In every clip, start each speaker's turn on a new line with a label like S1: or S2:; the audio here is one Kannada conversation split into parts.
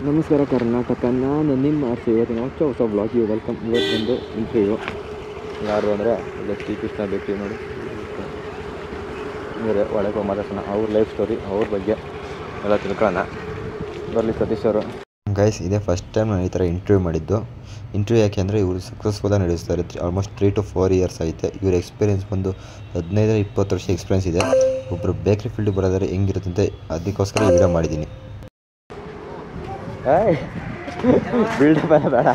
S1: ನಮಸ್ಕಾರ ಕರ್ನಾಟಕ ನಾನು ನಿಮ್ಮ ಆರ್ಸಿ ಇವತ್ತಿನ ಹೊಸ ಹೊಸ ಬ್ಲಾಗಿಗೆ ವೆಲ್ಕಮ್ ಇವತ್ತೊಂದು ಇಂಟರ್ವ್ಯೂ ಯಾರು ಅಂದರೆ ಇಲ್ಲ ಶ್ರೀಕೃಷ್ಣ ಬೇಕ್ರಿ ನೋಡಿ ಅಂದರೆ ಒಳಗೆ ಹೋಗಿ ಮಾತಾಡ್ಸೋಣ ಅವ್ರ ಲೈಫ್ ಸ್ಟೋರಿ ಅವ್ರ ಬಗ್ಗೆ ಎಲ್ಲ ತಿಳ್ಕೊಳ್ಳೋಣ ಬರಲಿ ಸತೀಶ್ ಅವರು
S2: ಗೈಸ್ ಇದೇ ಫಸ್ಟ್ ಟೈಮ್ ನಾನು ಈ ಥರ ಇಂಟರ್ವ್ಯೂ ಮಾಡಿದ್ದು ಇಂಟರ್ವ್ಯೂ ಯಾಕೆ ಅಂದರೆ ಇವರು ಸಕ್ಸಸ್ಫುಲ್ಲಾಗಿ ನಡೆಸ್ತಾರೆ almost three to four years ಐತೆ ಇವ್ರ ಎಕ್ಸ್ಪೀರಿಯನ್ಸ್ ಬಂದು ಹದಿನೈದರ ಇಪ್ಪತ್ತು ವರ್ಷ ಎಕ್ಸ್ಪೀರಿಯನ್ಸ್ ಇದೆ ಒಬ್ಬರು ಬೇಕ್ರಿ ಫೀಲ್ಡಿಗೆ ಬರೋದಾದ್ರೆ ಹೆಂಗಿರುತ್ತೆ ಅಂತ ಅದಕ್ಕೋಸ್ಕರ ಈ ವಿಡಿಯೋ ಮಾಡಿದ್ದೀನಿ
S1: ಏಯ್ ಬಿಲ್ಡಪ್ ಎಲ್ಲ ಬೇಡ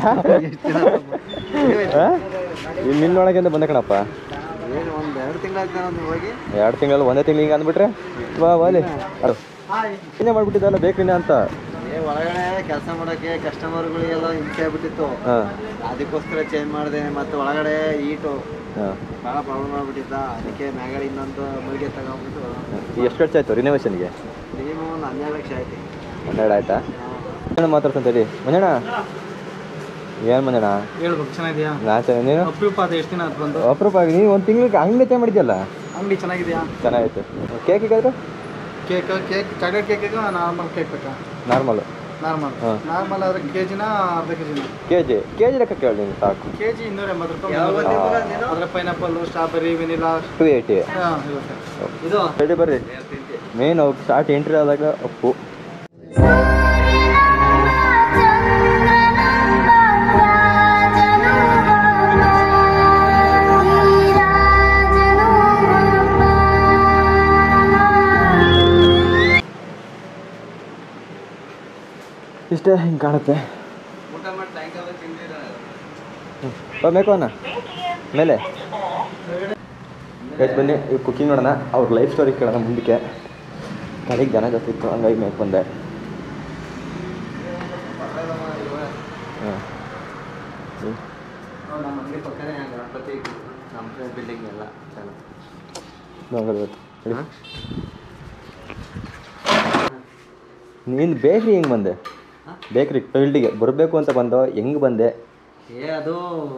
S1: ಇಲ್ಲಿ ನಿನ್ನೊಳಗೆ ಅಂತ ಬಂದೆ ಕಣಪ್ಪ
S3: ಏನು ಒಂದು ಎರಡು ತಿಂಗಳಾಗ್ತಾನೆ ಒಂದು ಹೋಗಿ
S1: ಎರಡು ತಿಂಗಳಲ್ಲಿ ಒಂದೇ ತಿಂಗಳು ಹಿಂಗೆ ಅಂದ್ಬಿಟ್ರೆ ವಾ ವಾಲಿ ಇನ್ನೇ ಮಾಡ್ಬಿಟ್ಟಿದ್ದಲ್ಲ ಬೇಕ್ರಿನ ಅಂತ
S3: ಏ ಒಳಗಡೆ ಕೆಲಸ ಮಾಡೋಕ್ಕೆ ಕಸ್ಟಮರ್ಗಳಿಗೆಲ್ಲ ಹಿಂಸೆ ಆಗ್ಬಿಟ್ಟಿತ್ತು
S1: ಹಾಂ
S3: ಅದಕ್ಕೋಸ್ಕರ ಚೇಂಜ್ ಮಾಡಿದೆ ಮತ್ತೆ ಒಳಗಡೆ ಈಟು
S1: ಹಾಂ
S3: ಭಾಳ ಪ್ರಾಬ್ಲಮ್ ಆಗ್ಬಿಟ್ಟಿದ್ದ ಅದಕ್ಕೆ ಮ್ಯಾಗಡೆ ಇನ್ನೊಂದು ಮುಳಿಗೆ ತಗೊಂಡ್ಬಿಟ್ಟು
S1: ಎಷ್ಟು ಖರ್ಚು ಆಯಿತು ರಿನೋವೇಷನ್ಗೆ
S3: ಮಿನಿಮಮ್ ಒಂದು ಹನ್ನೆರಡು ಲಕ್ಷ ಆಯ್ತು
S1: ಹನ್ನೆರಡು ಆಯ್ತಾ ಏನು ಮಾತಾಡ್ತಾನೆ ತಡಿ ಮಂಜಣ್ಣ ಏನು ಮಂಜಣ್ಣ
S3: ಹೇಳ್ಬೇಕು ಚೆನ್ನಾಗಿದೆಯಾ
S1: ನಾ ಚೆನ್ನಾಗಿ ನೀನು
S3: ಅಪರೂಪ ಅದು ಎಷ್ಟು ದಿನ ಅದು ಬಂದು
S1: ಅಪರೂಪ ಆಗಿ ನೀನು ಒಂದು ತಿಂಗಳಿಗೆ ಅಂಗಡಿ ಚೇಂಜ್ ಮಾಡಿದ್ಯಲ್ಲ
S3: ಅಂಗಡಿ ಚೆನ್ನಾಗಿದೆಯಾ
S1: ಚೆನ್ನಾಗಿತ್ತು ಕೇಕ್ ಈಗಾದ್ರೆ
S3: ಕೇಕ್ ಕೇಕ್ ಚಾಕ್ಲೇಟ್ ಕೇಕಿಗೆ ನಾರ್ಮಲ್ ಕೇಕ್ ಬೇಕಾ
S1: ನಾರ್ಮಲ್
S3: ನಾರ್ಮಲ್
S1: ಹಾ.
S3: ನಾರ್ಮಲ್ ಆದ್ರೆ ಕೆ ಜಿನ ಅರ್ಧ ಕೆ ಜಿನ
S1: ಕೆ ಜಿ ಕೆ ಜಿ ಲೆಕ್ಕ ಕೇಳಿ ನೀನು ಸಾಕು
S3: ಕೆ ಜಿ ಇನ್ನೂರ ಎಂಬತ್ತು ರೂಪಾಯಿ ಅದ್ರ pineapple strawberry vanilla
S1: two eighty
S3: ಹಾಂ ಇರುತ್ತೆ ಇದು
S1: ರೆಡಿ ಬರ್ರಿ ಮೇನ್ ಅವ್ರು ಸ್ಟಾರ್ಟ್ ಎಂಟ್ರಿ ಆದಾಗ ಅಪ್ಪು ಇಷ್ಟೇ ಹಿಂಗೆ ಕಾಣುತ್ತೆ
S3: ಊಟ ಮಾಡಿ ಸಾಯಂಕಾಲ ತಿಂದಿರ
S1: ಬಾ ಮೇಕೋನ ಮೇಲೆ ಗೈಸ್ ಬನ್ನಿ ಇವ್ ಕುಕಿಂಗ್ ನೋಡೋಣ ಅವ್ರ ಲೈಫ್ ಸ್ಟೋರಿ ಕೇಳೋಣ ಮುಂದಕ್ಕೆ ಕಡೆಗೆ ಜನ ಜಾಸ್ತಿ ಇತ್ತು ಹಂಗಾಗಿ ಮೇಕ್ ಬಂದೆ ಹಾಂ
S3: ನಮ್ಮ ಅಂಗಡಿ ಪಕ್ಕನೇ ಗಣಪತಿ ನಮ್ಮ ಬಿಲ್ಡಿಂಗ್ ಎಲ್ಲ
S1: ಇವತ್ತು ನೀನು ಬೇಕ್ರಿ ಹೆಂಗೆ ಬಂದೆ ಬೇಕ್ರಿ ಫೀಲ್ಡಿಗೆ ಬರಬೇಕು ಅಂತ ಬಂದೋ ಹೆಂಗೆ ಬಂದೆ
S3: ಏ ಅದು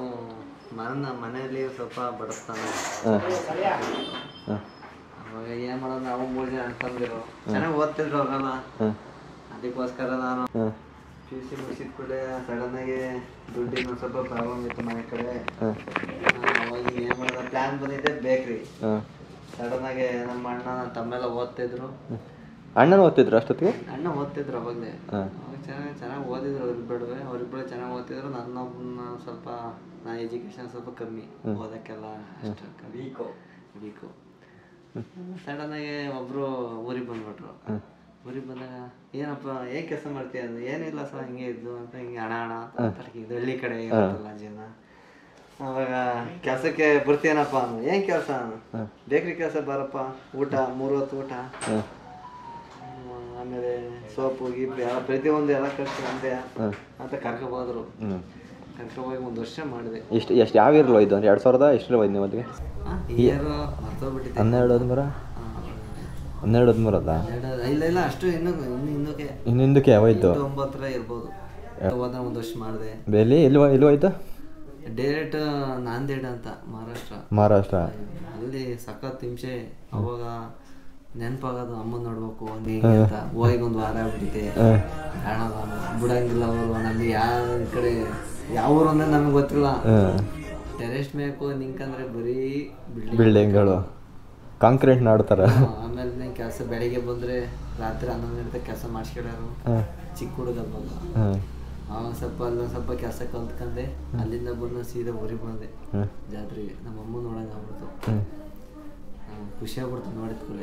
S3: ಮನ ಮನೆಯಲ್ಲಿ ಸ್ವಲ್ಪ ಬಡಿಸ್ತಾನೆ
S1: ಹಾಂ ಹಾಂ
S3: ಅವಾಗ ಏನು ಮಾಡೋದು ನಾವು ಮೂರು ಜನ ಅನ್ಕೊಂಡಿರು ಚೆನ್ನಾಗಿ ಓದ್ತಿದ್ರು ಅವಾಗೆಲ್ಲ
S1: ಹಾಂ
S3: ಅದಕ್ಕೋಸ್ಕರ ನಾನು
S1: ಹಾಂ
S3: ಪಿ ಯು ಸಿ ಮುಗಿಸಿದ ಕೂಡಲೇ ಸಡನ್ನಾಗಿ ದುಡ್ಡಿನ ಸ್ವಲ್ಪ ಪ್ರಾಬ್ಲಮ್ ಇತ್ತು ಮನೆ ಕಡೆ
S1: ಹಾಂ
S3: ಅವಾಗ ಏನು ಮಾಡೋದು ಪ್ಲ್ಯಾನ್ ಬಂದಿದ್ದೆ ಬೇಕ್ರಿ
S1: ಹಾಂ
S3: ಸಡನ್ನಾಗಿ ನಮ್ಮ ಅಣ್ಣ ನನ್ನ ತಮ್ಮೆಲ್ಲ ಓದ್ತಿದ್ರು
S1: ಅಣ್ಣನ ಓದ್ತಿದ್ರು ಅಷ್ಟೊತ್ತಿಗೆ
S3: ಅಣ್ಣ ಓದ್ತಿದ್ರು ಅವಾಗಲೇ
S1: ಹಾಂ
S3: ಅವಾಗ ಚೆನ್ನಾಗಿ ಚೆನ್ನಾಗಿ ಓದಿದ್ರು ಅವ್ರಿಬ್ಬರು ಅವರಿಬ್ಬರು ಚೆನ್ನಾಗಿ ಓದ್ತಿದ್ರು ನನ್ನೊಬ್ಬನ ಸ್ವಲ್ಪ ನಾ ಎಜುಕೇಶನ್ ಸ್ವಲ್ಪ ಕಮ್ಮಿ ಓದಕ್ಕೆಲ್ಲ ಅಷ್ಟು ವೀಕು ವೀಕು ಸಡನ್ನಾಗಿ ಒಬ್ಬರು ಊರಿಗೆ ಬಂದ್ಬಿಟ್ರು ಊರಿಗೆ ಬಂದಾಗ ಏನಪ್ಪ ಏನ್ ಕೆಲಸ ಮಾಡ್ತೀಯ ಅಂದ್ರೆ ಏನಿಲ್ಲ ಸರ್ ಹಿಂಗೆ ಇದ್ದು ಅಂತ ಹಿಂಗೆ ಹಣ ಹಣ ಅಂತ ಮಾತಾಡ್ತಿದ್ದು ಹಳ್ಳಿ ಕಡೆ ಇರುತ್ತಲ್ಲ ಜನ ಅವಾಗ ಕೆಲಸಕ್ಕೆ ಬರ್ತೀಯನಪ್ಪ ಅಂದ್ರು ಏನ್ ಕೆಲಸ ಬೇಕ್ರಿ ಕೆಲಸ ಬರಪ್ಪ ಊಟ ಮೂರು ಹೊತ್ತು ಊಟ
S1: ಹಾಂ
S3: ಹ್ಮ್, ಆಮೇಲೆ ಸೋಪು ಗೀಪು ಎಲ್ಲ ಪ್ರತಿಯೊಂದು ಎಲ್ಲ ಖರ್ಚು ಅಂದೆ
S1: ಹಾಂ
S3: ಅಂತ ಕರ್ಕೊಬೋದ್ರು
S1: ಹ್ಞೂ
S3: ಕರ್ಕೊಬೋಗಿ ಒಂದು ವರ್ಷ ಮಾಡಿದೆ
S1: ಎಷ್ಟು ಎಷ್ಟು ಯಾವ ಇರಲ್ಲ ಇದು ಅಂದ್ರೆ ಎರಡು ಸಾವಿರದ ಎಷ್ಟು ಹೋಯ್ತು ನೀವು ಮದುವೆ
S3: ಇಯರು ಮರ್ತೋಗ್ಬಿಟ್ಟಿದೆ
S1: ಹನ್ನೆರಡು ಹದಿಮೂರ
S3: ಹಾ,
S1: ಹನ್ನೆರಡು ಹದಿಮೂರು ಅದ
S3: ಎರಡು ಇಲ್ಲ ಇಲ್ಲ ಅಷ್ಟು ಇನ್ನು ಇನ್ನು ಹಿಂದಕ್ಕೆ
S1: ಇನ್ನು ಹಿಂದಕ್ಕೆ ಹೋಯ್ತು
S3: ಎಂಟು ಒಂಬತ್ತರ ಇರ್ಬೋದು ಹೋದ ಒಂದು ವರ್ಷ ಮಾಡಿದೆ
S1: ಎಲ್ಲಿ ಎಲ್ಲಿ ಹೋ- ಎಲ್ಲಿ ಹೋಯ್ತು
S3: ಡೈರೆಕ್ಟ್ ನಾಂದೇಡ್ ಅಂತ ಮಹಾರಾಷ್ಟ್ರ
S1: ಮಹಾರಾಷ್ಟ್ರ
S3: ಅಲ್ಲಿ ಸಖತ್ ಹಿಂಸೆ ಅವಾಗ ನೆನಪಾಗೋದು ಅಮ್ಮನ ನೋಡ್ಬೇಕು ಹಂಗೆ ಹಿಂಗೆ ಅಂತ ಹೋಗಿ ಒಂದು ವಾರ ಆಗ್ಬಿಟ್ಟಿದೆ ಕಾಣಲ್ಲ ಬಿಡಂಗಿಲ್ಲ ಅವರು ನಮ್ಗೆ ಯಾವ ಕಡೆ ಯಾವ ಊರು ಅಂದ್ರೆ ನಮ್ಗೆ ಗೊತ್ತಿಲ್ಲ
S1: ಹಾಂ
S3: ಟೆರೆಸ್ಟ್ ಮೇಕು ನಿಂಕಂದ್ರೆ ಬರೀ ಬಿಲ್ಡಿಂಗ್
S1: ಬಿಲ್ಡಿಂಗ್ಗಳು ಕಾಂಕ್ರೀಟ್ ನಾಡ್ತಾರೆ
S3: ಆಮೇಲೆ ಕೆಲಸ ಬೆಳಿಗ್ಗೆ ಬಂದ್ರೆ ರಾತ್ರಿ ಹನ್ನೊಂದು ಗಂಟೆ ಕೆಲಸ ಮಾಡಿಸ್ಕೊಡೋರು
S1: ಹಾಂ
S3: ಚಿಕ್ಕ ಹುಡುಗ ಬಂದ
S1: ಹಾಂ
S3: ಅವಾಗ ಸ್ವಲ್ಪ ಅಲ್ಲೊಂದು ಸ್ವಲ್ಪ ಕೆಲಸ ಕಲ್ತ್ಕೊಂಡೆ ಅಲ್ಲಿಂದ ಬಂದು ಸೀದಾ ಊರಿಗೆ ಬಂದೆ
S1: ಹಾಂ
S3: ಜಾತ್ರೆಗೆ ನಮ್ಮ ಅಮ್ಮ ನೋಡಂಗೆ ಆಗ್ಬಿಡ್ತು
S1: ಹ್ಞೂ
S3: ಆ, ಖುಷಿ ಆಗ್ಬಿಡ್ತು ನೋಡಿದ ಕೂಡಲೇ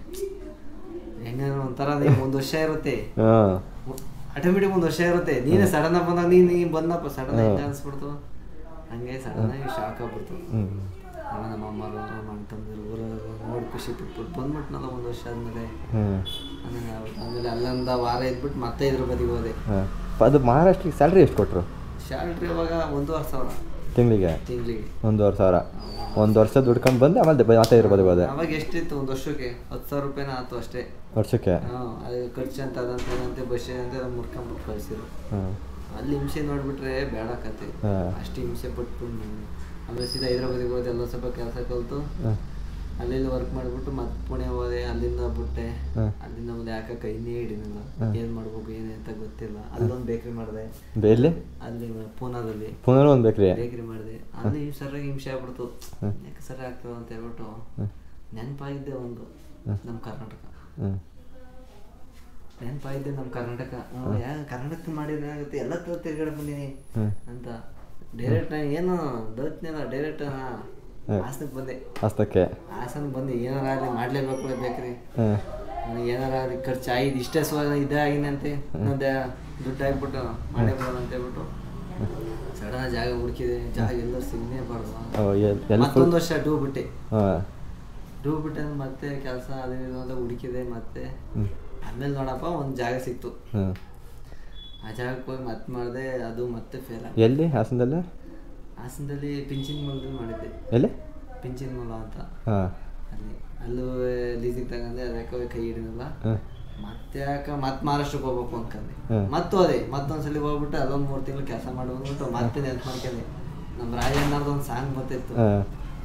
S3: ಹೆಂಗ ಒಂಥರ ನೀವು ಒಂದು ವರ್ಷ ಇರುತ್ತೆ
S1: ಹಾಂ
S3: ಆಟೋಮೆಟಿಕ್ ಒಂದು ವರ್ಷ ಇರುತ್ತೆ ನೀನೇ ಸಡನ್ ಆಗಿ ಬಂದಾಗ ನೀನು ನೀನು ಬಂದಪ್ಪ ಸಡನ್ ಆಗಿ ಅನ್ಸ್ಬಿಡ್ತು ಹಂಗೆ ಸಡನ್ ಆಗಿ ಶಾಕ್ ಆಗ್ಬಿಡ್ತು
S1: ಹ್ಞೂ
S3: ಆಮೇಲೆ ನಮ್ಮ ಅಮ್ಮರು ನಮ್ಮ ಅಣ್ಣ ತಮ್ಮದಿರು ಊರವರು ನೋಡಿ ಖುಷಿ ಪಟ್ಬಿಟ್ಟು ಬಂದ್ಬಿಟ್ನಲ್ಲ ಒಂದು ವರ್ಷ ಆದಮೇಲೆ
S1: ಹ್ಞೂ
S3: ಆಮೇಲೆ ಅವ್ರು- ಆಮೇಲೆ ಅಲ್ಲೊಂದು ವಾರ ಇದ್ಬಿಟ್ಟು ಮತ್ತೆ ಇದ್ರ ಬದಿಗೆ ಹೋದೆ
S1: ಹಾಂ ಅದು ಮಹಾರಾಷ್ಟ್ರಕ್ಕೆ ಸ್ಯಾಲ್ರಿ ಎಷ್ಟು ಕೊಟ್ಟರು
S3: ಸ್ಯಾಲ್ರಿ ಇವಾಗ ಒಂದೂವರೆ ಸಾವಿರ
S1: ತಿಂಗಳಿಗೆ
S3: ತಿಂಗಳಿಗೆ
S1: ಒಂದೂವರೆ ಸಾವಿರ ಒಂದು ವರ್ಷ ದುಡ್ಕೊಂಡು ಬಂದು ಆಮೇಲೆ ದ- ಮತ್ತೆ ಇರ್ಬೋದು ಹೋದೆ
S3: ಅವಾಗ ಎಷ್ಟಿತ್ತು ಒಂದು ವರ್ಷಕ್ಕೆ ಹತ್ತು ಸಾವಿರ ರೂಪಾಯಿನ ಆಯ್ತು ಅಷ್ಟೇ
S1: ವರ್ಷಕ್ಕೆ
S3: ಹಾಂ ಅದು ಖರ್ಚು ಅಂತ ಅದಂತೆ ಇದಂತೆ ಬಸ್ ಅಂತ ಮುರ್ಕೊಂಬಿಟ್ಟು ಕಳಿಸಿದ್ರು
S1: ಹಾಂ
S3: ಅಲ್ಲಿ ಹಿಂಸೆ ನೋಡ್ಬಿಟ್ರೆ ಬೇಡ ಕತೆ
S1: ಹಾಂ
S3: ಅಷ್ಟು ಹಿಂಸೆ ಪಟ್ಬಿಟ್ಟು ಆಮೇಲೆ ಸೀದಾ ಹೈದ್ರಾಬಾದಿಗೆ ಹೋದೆ ಎಲ್ಲ ಸ್ವಲ್ಪ ಕೆಲಸ ಕಲಿತು
S1: ಹಾಂ
S3: ಅಲ್ಲಿ ವರ್ಕ್ ಮಾಡಿಬಿಟ್ಟು ಮತ್ತೆ ಪುಣೆ ಹೋದೆ ಅಲ್ಲಿಂದ ಬಿಟ್ಟೆ
S1: ಹಾಂ
S3: ಅಲ್ಲಿಂದ ಮುಂದೆ ಯಾಕೆ ಕೈನೇ ಹಿಡಿನಿಲ್ಲ
S1: ಹ್ಮ್.
S3: ಏನು ಮಾಡ್ಬೇಕು ಏನು ಅಂತ ಗೊತ್ತಿಲ್ಲ ಅಲ್ಲೊಂದು ಬೇಕ್ರಿ ಮಾಡಿದೆ
S1: ಎಲ್ಲಿ
S3: ಅಲ್ಲಿ ಪೂನಾದಲ್ಲಿ
S1: ಪುನಃ ಒಂದು ಬೇಕ್ರಿ
S3: ಬೇಕ್ರಿ ಮಾಡಿದೆ ಅಲ್ಲಿ ಸರಿಯಾಗಿ ಹಿಂಸೆ ಆಗ್ಬಿಡ್ತು
S1: ಹ್ಮ್.
S3: ಯಾಕೆ ಸರಿ ಆಗ್ತದೆ ಅಂತ ಹೇಳ್ಬಿಟ್ಟು
S1: ಹ್ಮ್.
S3: ನೆನಪಾಗಿದ್ದೆ ಒಂದು
S1: ಹ್ಮ್.
S3: ನಮ್ಮ ಕರ್ನಾಟಕ
S1: ಹ್ಞೂ
S3: ನೆನಪಾಗಿದ್ದೆ ನಮ್ಮ ಕರ್ನಾಟಕ ಯಾ ಕರ್ನಾಟಕ ಮಾಡಿದ್ರೆ ಏನಾಗುತ್ತೆ ಎಲ್ಲ ತರ ತಿರ್ಗಡೆ ಬಂದೀನಿ
S1: ಹ್ಞೂ
S3: ಅಂತ ಡೈರೆಕ್ಟ್ ನಾನು ಏನು ದೋತ್ನಿಲ್ಲ ಡೈರೆಕ್ಟ್
S1: ಹ್ಮ್.
S3: ಹಾಸನಕ್ಕೆ ಬಂದೆ
S1: ಹಸ್ತಕ್ಕೆ
S3: ಹಾಸನಕ್ಕೆ ಬಂದು ಏನಾರ ಆಗಲಿ ಮಾಡಲೇಬೇಕು ಬೇಕ್ರಿ
S1: ಹಾಂ
S3: ಏನಾರ ಆಗಲಿ ಖರ್ಚು ಆಗಿದೆ ಇಷ್ಟೇ ಸ್ವ ಇದೇ ಆಗಿನಂತೆ ಇನ್ನೊಂದು ದುಡ್ಡು ಹಾಕ್ಬಿಟ್ಟು ಮಾಡೇಬೋದು ಅಂತ ಹೇಳ್ಬಿಟ್ಟು ಸಡನ್ ಜಾಗ ಹುಡುಕಿದೆ ಜಾಗ ಎಲ್ಲ ಸಿಗನೇ ಬಾರ್ದು
S1: ಓ ಎಲ್ಲಿ ಎಲ್ಲಿ ಫುಲ್
S3: ಮತ್ತೊಂದು ವರ್ಷ ಡೂ ಬಿಟ್ಟೆ
S1: ಹಾಂ
S3: ಡೂ ಬಿಟ್ಟೆ ಮತ್ತೆ ಕೆಲಸ ಅದು ಇದು ಅಂತ ಹುಡುಕಿದೆ ಮತ್ತೆ
S1: ಹ್ಞೂ
S3: ಆಮೇಲೆ ನೋಡಪ್ಪ ಒಂದು ಜಾಗ ಸಿಕ್ತು
S1: ಹ್ಞೂ
S3: ಆ ಜಾಗಕ್ಕೆ ಹೋಗಿ ಮತ್ತೆ ಮಾಡಿದೆ ಅದು ಮತ್ತೆ ಫೇಲ್ ಆಗಿ
S1: ಎಲ್ಲಿ ಹಾಸನದಲ್ಲಿ
S3: ಹಾಸನದಲ್ಲಿ ಪಿಂಚಿನ ಮೂಲದಲ್ಲಿ ಮಾಡಿದ್ದೆ
S1: ಎಲ್ಲಿ
S3: ಪಿಂಚಿನ ಮೂಲ ಅಂತ
S1: ಹಾಂ
S3: ಅಲ್ಲಿ ಅಲ್ಲೂ ಲೀಸಿಗೆ ತಗೊಂಡೆ ಅದಕ್ಕೆ ಕೈ ಹಿಡಿದಿಲ್ಲ
S1: ಹಾಂ
S3: ಮತ್ತೆ ಯಾಕೆ ಮತ್ತೆ ಮಹಾರಾಷ್ಟ್ರಕ್ಕೆ ಹೋಗ್ಬೇಕು ಅನ್ಕೊಂಡೆ
S1: ಹ್ಮ್.
S3: ಮತ್ತೆ ಹೋದೆ ಮತ್ತೊಂದ್ಸಲಿ ಹೋಗ್ಬಿಟ್ಟು ಅಲ್ಲೊಂದು ಮೂರು ತಿಂಗಳು ಕೆಲಸ ಮಾಡಿ ಬಂದ್ಬಿಟ್ಟು ಮತ್ತೆ ನೆನ್ಪು ಮಾಡ್ಕೊಂಡೆ ನಮ್ಮ ರಾಜಣ್ಣವ್ರದ್ದು ಒಂದು ಸಾಂಗ್ ಬರ್ತಿತ್ತು
S1: ಹಾಂ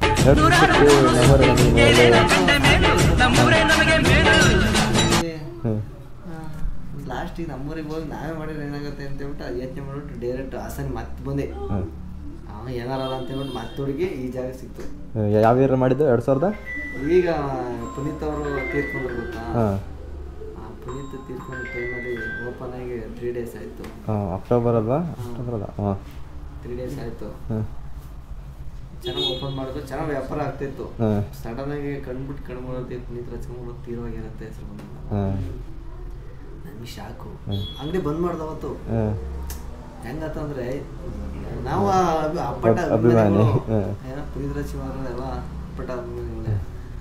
S1: ಹ್ಞೂ
S3: ಲಾಸ್ಟಿಗೆ ನಮ್ಮೂರಿಗೆ ಹೋಗಿ ನಾವೇ ಮಾಡಿದ್ರೆ ಏನಾಗುತ್ತೆ ಅಂತ ಹೇಳ್ಬಿಟ್ಟು ಅದು ಯೋಚನೆ ಮಾಡ್ಬಿಟ್ಟು ಡೈರೆಕ್ಟ್ ಹಾಸನ ಮತ್ತೆ ಬಂದೆ
S1: ಹ್ಞೂ
S3: ಅವ ಏನಾರಲ್ಲ ಅಂತ ಹೇಳ್ಬಿಟ್ಟು ಮತ್ತೆ ಹುಡುಗಿ ಈ ಜಾಗ ಸಿಕ್ತು
S1: ಯಾವ ಇಯರ್ ಮಾಡಿದ್ದು ಎರಡು ಸಾವಿರದ
S3: ಈಗ ಪುನೀತ್ ಅವರು ತೀರ್ಕೊಂಡ್ರು ಗೊತ್ತಾ
S1: ಹಾಂ
S3: ಆ ಪುನೀತ್ ತೀರ್ಕೊಂಡ ಟೈಮಲ್ಲಿ ಓಪನ್ ಆಗಿ ತ್ರೀ ಡೇಸ್ ಆಯಿತು
S1: ಹಾಂ ಅಕ್ಟೋಬರ್ ಅಲ್ವಾ ಅಕ್ಟೋಬರ್ ಅಲ್ಲ ಹಾಂ
S3: ತ್ರೀ ಡೇಸ್ ಆಯಿತು
S1: ಹಾಂ
S3: ಚೆನ್ನಾಗಿ ಓಪನ್ ಮಾಡಿದ್ರು ಚೆನ್ನಾಗಿ ವ್ಯಾಪಾರ ಆಗ್ತಿತ್ತು
S1: ಹಾಂ
S3: ಸಡನ್ ಆಗಿ ಕಣ್ಬಿಟ್ಟು ಕಣ್ಬಿಡುತ್ತೆ ಪುನೀತ್ ರಾಜ್ಕುಮಾರ್ ತೀರೋಗಿರುತ್ತೆ ಹೆಸರು ಬಂದಿಲ್ಲ
S1: ಹಾಂ
S3: ನನಗೆ ಶಾಕು
S1: ಹ್ಮ್.
S3: ಅಂಗಡಿ ಬಂದ್ ಮಾಡ್ದ ಅವತ್ತು
S1: ಹಾಂ
S3: ಹೆಂಗತ್ತಂದ್ರೆ ನಾವು ಆ ಅಭಿ- ಅಪ್ಪಟ
S1: ಅಬ್- ಅಭಿಮಾನಿ.
S3: ಅಭಿಮಾನಿಗಳು.
S1: ಹ್ಮ್.
S3: ಏನೋ ಪುನೀತ್ ರಾಜ್ಕುಮಾರ್ ಎಲ್ಲ ಅಪ್ಪಟ ಅಭಿಮಾನಿಗಳೇ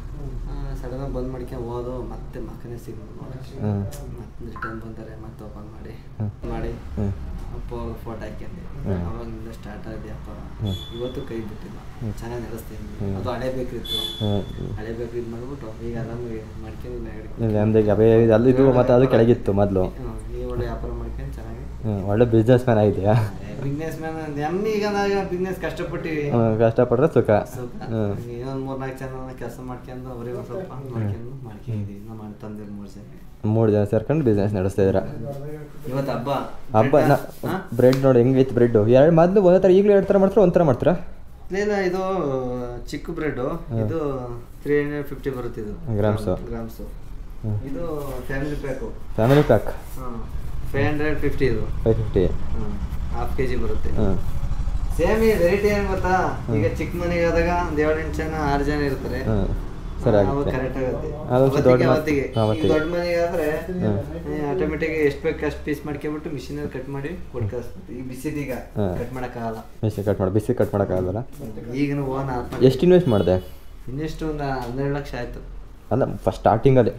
S3: ಸಡನ್ ಆಗಿ ಬಂದ್ ಮಾಡ್ಕೊಂಡು ಹೋದು ಮತ್ತೆ ಮಕ್ಕನೇ ಸಿಗೋದು
S1: ಹ್ಮ್.
S3: ಮತ್ತೆ ರಿಟರ್ನ್ ಬಂದರೆ ಮತ್ತೆ ಓಪನ್ ಮಾಡಿ
S1: ಹ್ಮ್.
S3: ಮಾಡಿ
S1: ಹ್ಞೂ
S3: ಅಪ್ಪ ಅವ್ರ ಫೋಟೋ ಹಾಕ್ಯಂಡೆ
S1: ಹ್ಮ್.
S3: ಅವಾಗಿಂದ ಸ್ಟಾರ್ಟ್ ಆಗಿದೆ ವ್ಯಾಪಾರ
S1: ಹ್ಮ್.
S3: ಇವತ್ತು ಕೈ ಬಿಟ್ಟಿಲ್ಲ
S1: ಹ್ಮ್.
S3: ಚೆನ್ನಾಗಿ ನಡೆಸ್ತೀನಿ
S1: ಹ್ಮ್.
S3: ಅದು ಹಳೆ ಬೇಕ್ರಿತ್ತು
S1: ಹ್ಞೂ
S3: ಹಳೆ ಬೇಕ್ರಿ ಇದು ಮಾಡ್ಬಿಟ್ಟು ಈಗ ಆರಾಮಾಗಿ ಮಾಡ್ಕೊಂಡು
S1: ಇಲ್ಲಿ ನಮ್ದು ಅವೇ ಅದು ಇದು ಮತ್ತು ಅದು ಕೆಳಗಿತ್ತು ಮೊದಲು
S3: ಈ ಒಳ್ಳೆ ವ್ಯಾಪಾರ ಮಾಡ್ಕೊಂಡು ಚೆನ್ನಾಗಿ
S1: ಹ್ಞೂ ಒಳ್ಳೆ ಬಿಸ್ನೆಸ್ ಮ್ಯಾನ್ ಆಗಿದೆಯಾ
S3: ಬಿಸ್ನೆಸ್ ಮ್ಯಾನ್ ನಮ್ಗೆ ಈಗ ಬಿಸ್ನೆಸ್ ಕಷ್ಟಪಟ್ಟಿವಿ
S1: ಹ್ಞೂ ಕಷ್ಟಪಟ್ರೆ ಸುಖ
S3: ಸ್ವಲ್ಪ
S1: ಹ್ಞೂ
S3: ಇನ್ನೊಂದು ಮೂರ್ನಾಲ್ಕು ಜನ ಕೆಲಸ ಮಾಡ್ಕೊಂಡು ಅವ್ರಿಗೆ ಒಂದು ಸ್ವಲ್ಪ ಮಾಡ್ಕೊಂಡು ಮಾಡ್ಕೊಂಡಿದ್ದೀವಿ ನಮ್ಮ ಅಣ್ಣ ತಂದಿರು ಮೂರು ಜನ
S1: ಮೂರು ಜನ ಸೇರ್ಕೊಂಡು ಬಿಸ್ನೆಸ್ ನಡೆಸ್ತಾ ಇದ್ದೀರಾ
S3: ಇವತ್ತು ಹಬ್ಬ
S1: ಹಬ್ಬ
S3: Bread ಆ?
S1: ಬ್ರೆಡ್ ನೋಡಿ ಹೆಂಗೈತೆ ಬ್ರೆಡ್ ಎರಡು ಮೊದಲು ಒಂದೇ ಥರ ಈಗಲೂ ಎರಡು ಥರ ಮಾಡ್ತೀರಾ ಒಂಥರ ಮಾಡ್ತೀರಾ
S3: ಇಲ್ಲ ಇದು ಚಿಕ್ಕ ಬ್ರೆಡ್ ಇದು ತ್ರೀ ಹಂಡ್ರೆಡ್ ಫಿಫ್ಟಿ ಬರುತ್ತೆ ಇದು
S1: Grams.
S3: ಗ್ರಾಮ್ಸು
S1: ಹ್ಮ್.
S3: ಇದು ಫ್ಯಾಮಿಲಿ ಪ್ಯಾಕು
S1: ಫ್ಯಾಮಿಲಿ ಪ್ಯಾಕ್
S3: ಹಾಂ ಫೈವ್ ಹಂಡ್ರೆಡ್ ಫಿಫ್ಟಿ ಇದು
S1: ಫೈವ್ ಫಿಫ್ಟಿ
S3: ಹಾಂ ಹಾಫ್ ಕೆ ಜಿ ಬರುತ್ತೆ
S1: ಹಾಂ
S3: ಸೇಮ್ ಈ ವೆರೈಟಿ ಏನು ಗೊತ್ತಾ ಈಗ ಚಿಕ್ಕ ಮನೆಗೆ ಆದಾಗ ಒಂದು ಏಳು ಎಂಟು ಜನ ಆರು ಜನ ಇರ್ತಾರೆ
S1: ಹಾಂ ಸರಿ ಆಗುತ್ತೆ
S3: ಕರೆಕ್ಟ್ ಆಗುತ್ತೆ
S1: ಅದೊಂದು
S3: ಅವತ್ತಿಗೆ
S1: ದೊಡ್ಡ ಮ-
S3: ಅವತ್ತಿಗೆ
S1: ಹಾ,
S3: ಈಗ
S1: ಅವತ್ತಿಗೆ.
S3: ದೊಡ್ಡ ಮನೆಗೆ ಆದ್ರೆ
S1: ಹ್ಮ್.
S3: ಆಟೋಮೆಟಿಕ್ ಎಷ್ಟು ಬೇಕು ಅಷ್ಟು ಪೀಸ್ ಮಾಡ್ಕೊಂಬಿಟ್ಟು ಮಿಷಿನಲ್ಲಿ ಕಟ್ ಮಾಡಿ ಕೊಟ್ಟು ಕಳಿಸ್ಬೇಕು ಈಗ ಬಿಸಿದೀಗ
S1: ಹಾ.
S3: ಕಟ್ ಮಾಡೋಕ್ಕಾಗಲ್ಲ
S1: ಬಿಸಿ ಕಟ್ ಮಾಡಿ ಬಿಸಿ ಕಟ್ ಮಾಡೋಕ್ಕಾಗಲ್ಲ
S3: ಈಗಿನ ಓನ್
S1: ಎಷ್ಟು ಇನ್ವೆಸ್ಟ್ ಮಾಡಿದೆ
S3: ಇನ್ನೆಷ್ಟು ಒಂದು ಹನ್ನೆರಡು ಲಕ್ಷ ಆಯ್ತು
S1: ಅಲ್ಲ ಫಸ್ಟ್ ಸ್ಟಾರ್ಟಿಂಗಲ್ಲಿ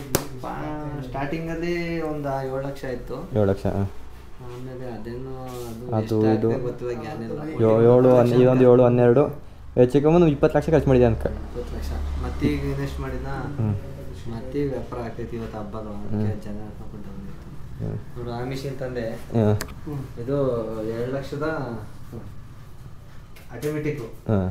S3: ಸ್ಟಾರ್ಟಿಂಗಲ್ಲಿ ಒಂದು ಏಳು ಲಕ್ಷ ಆಯ್ತು
S1: ಏಳು ಲಕ್ಷ ಹಾಂ
S3: ಆಮೇಲೆ ಅದೇನು
S1: ಅದು
S3: ಅದು
S1: ಇದು
S3: ಇದು ಗೊತ್ತಿಲ್ಲ ಜ್ಞಾನ ಇಲ್ಲ
S1: ಏಳು ಹನ್ನೆ ಇದೊಂದು ಏಳು ಹನ್ನೆರಡು ಹೆಚ್ಚು ಕಮ್ಮಿ ಒಂದು ಇಪ್ಪತ್ತು ಲಕ್ಷ ಖರ್ಚು ಮಾಡಿದೆ ಅನ್ಕ
S3: ಇಪ್ಪತ್ತು ಲಕ್ಷ ಮತ್ತೀಗ ಇನ್ವೆಸ್ಟ್ ಮಾಡಿದ
S1: ಹ್ಞೂ
S3: ಮತ್ತೀಗ ವ್ಯಾಪಾರ ಆಗ್ತೈತಿ ಇವತ್ತು ಹಬ್ಬದ ಅದಕ್ಕೆ ಜನ ತಗೊಂಡು ಬಂದಿತ್ತು
S1: ಹ್ಞೂ
S3: ನೋಡು ಆ ಮಿಷಿನ್ ತಂದೆ
S1: ಹಾಂ
S3: ಇದು ಎರಡು ಲಕ್ಷದ ಆಟೋಮೆಟಿಕ್ಕು
S1: ಹಾಂ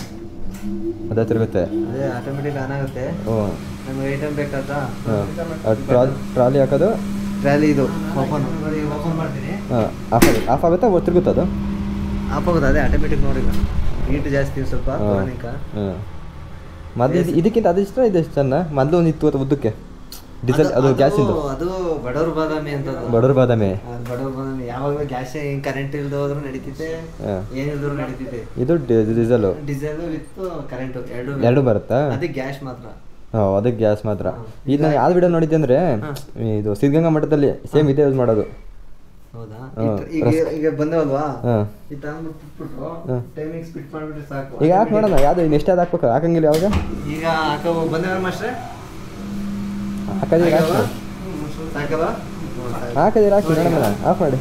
S1: ಅದೇ ತಿರುಗುತ್ತೆ
S3: ಅದೇ ಆಟೋಮೆಟಿಕ್ ಆನ್ ಆಗುತ್ತೆ
S1: ಓ
S3: ನಮ್ಗೆ ಐಟಮ್ ಬೇಕಾದ
S1: ಹಾಂ ಅದು ಟ್ರಾಲಿ ಟ್ರಾಲಿ ಹಾಕೋದು
S3: ಟ್ರಾಲಿ ಇದು ಓಪನ್ ಓಪನ್ ಮಾಡ್ತೀನಿ
S1: ಹಾಂ ಆಫ್ ಆಗುತ್ತೆ ಆಫ್ ಆಗುತ್ತಾ ಓ ತಿರುಗುತ್ತಾ ಅದು
S3: ಆಫ್ ಆಗುತ್ತೆ ಅದೇ ಆಟೋಮೆಟಿಕ್ ನೋಡಿ ಹೀಟ್ ಜಾಸ್ತಿ ಸ್ವಲ್ಪ ಪೌರಾಣಿಕ
S1: ಹಾಂ ಮೊದಲು ಇದು ಇದಕ್ಕಿಂತ ಅದು ಇಷ್ಟ ಇದು ಎಷ್ಟು ಚೆನ್ನ ಮೊದಲು ಒಂದು ಇತ್ತು ಅದು ಉದ್ದಕ್ಕೆ ಡೀಸೆಲ್ ಅದು ಗ್ಯಾಸಿಂದು
S3: ಅದು ಬಡವ್ರ ಬಾದಾಮಿ ಅಂತ ಅದು.
S1: ಬಡವ್ರ ಬಾದಾಮಿ
S3: ಅದು ಬಡವ್ರ ಬಾದಾಮಿ ಯಾವಾಗ ಗ್ಯಾಸ್ ಹಿಂಗ್ ಕರೆಂಟ್ ಇಲ್ದ ಹೋದ್ರು ನಡೀತಿದೆ
S1: ಹಾಂ
S3: ಏನಿಲ್ದ್ರು ನಡೀತಿದೆ
S1: ಇದು ಡೀಸೆಲು
S3: ಡೀಸೆಲ್ ವಿತ್ ಕರೆಂಟ್ ಎರಡು
S1: ಎರಡು ಬರುತ್ತಾ
S3: ಅದೇ ಗ್ಯಾಸ್ ಮಾತ್ರ
S1: ಹಾಂ ಅದಕ್ಕೆ ಗ್ಯಾಸ್ ಮಾತ್ರ ಇದು ನಾನು ಯಾವ್ದು ವಿಡಿಯೋ ನೋಡಿದ್ದೆ ಅಂದರೆ ಇದು ಸಿದ್ಧಗಂಗಾ ಮಠದಲ್ಲಿ ಸೇಮ್ ಇದೇ ಯೂಸ್ ಮಾಡೋದು
S3: ಹೌದಾ
S1: ಹಾ,
S3: ಇದ್- ಈಗ ಈಗ ಬಂದವಲ್ವಾ
S1: ಹಾಂ
S3: ಇದು ತಂದ್ಬಿಟ್ಟು
S1: ಹಾ.
S3: ಟೈಮಿಂಗ್ ಸ್ಪಿಟ್ ಮಾಡ್ಬಿಟ್ರೆ ಸಾಕು
S1: ಈಗ ಹಾಕಿ ನೋಡೋಣ ಯಾವುದು ಇನ್ನು ಎಷ್ಟು ಹಾಕ್ಬೇಕು ಹಾಕಂಗಿಲ್ಲ ಯಾವಾಗ
S3: ಈಗ ಹಾಕೋ ಬಂದವ ಮಾಸ್ಟ್ರೆ
S1: ಹಾಕೋದಿಲ್ಲ ಹಾಕಿ
S3: ಸಾಕಲ್ಲ
S1: ಹಾಕೋದಿಲ್ಲ ಹಾಕಿ ನೋಡೋಣ ಆಫ್ ಮಾಡಿ